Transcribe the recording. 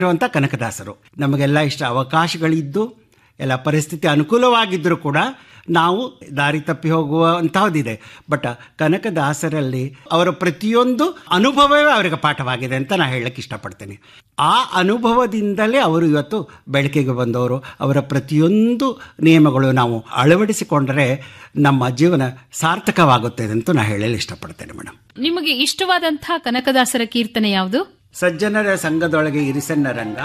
ಇರುವಂಥ ಕನಕದಾಸರು ನಮಗೆಲ್ಲ ಇಷ್ಟ ಅವಕಾಶಗಳಿದ್ದು ಎಲ್ಲ ಪರಿಸ್ಥಿತಿ ಅನುಕೂಲವಾಗಿದ್ದರೂ ಕೂಡ ನಾವು ದಾರಿ ತಪ್ಪಿ ಹೋಗುವಂತಹದ್ದಿದೆ ಬಟ್ ಕನಕದಾಸರಲ್ಲಿ ಅವರ ಪ್ರತಿಯೊಂದು ಅನುಭವವೇ ಅವರಿಗೆ ಪಾಠವಾಗಿದೆ ಅಂತ ನಾನು ಹೇಳಕ್ಕೆ ಇಷ್ಟಪಡ್ತೀನಿ ಆ ಅನುಭವದಿಂದಲೇ ಅವರು ಇವತ್ತು ಬೆಳಕಿಗೆ ಬಂದವರು ಅವರ ಪ್ರತಿಯೊಂದು ನಿಯಮಗಳು ನಾವು ಅಳವಡಿಸಿಕೊಂಡರೆ ನಮ್ಮ ಜೀವನ ಸಾರ್ಥಕವಾಗುತ್ತದೆ ಅಂತ ನಾನು ಹೇಳಲು ಇಷ್ಟಪಡ್ತೇನೆ ಮೇಡಮ್ ನಿಮಗೆ ಇಷ್ಟವಾದಂತಹ ಕನಕದಾಸರ ಕೀರ್ತನೆ ಯಾವುದು ಸಜ್ಜನರ ಸಂಘದೊಳಗೆ ಇರಿಸನ್ನ ರಂಗ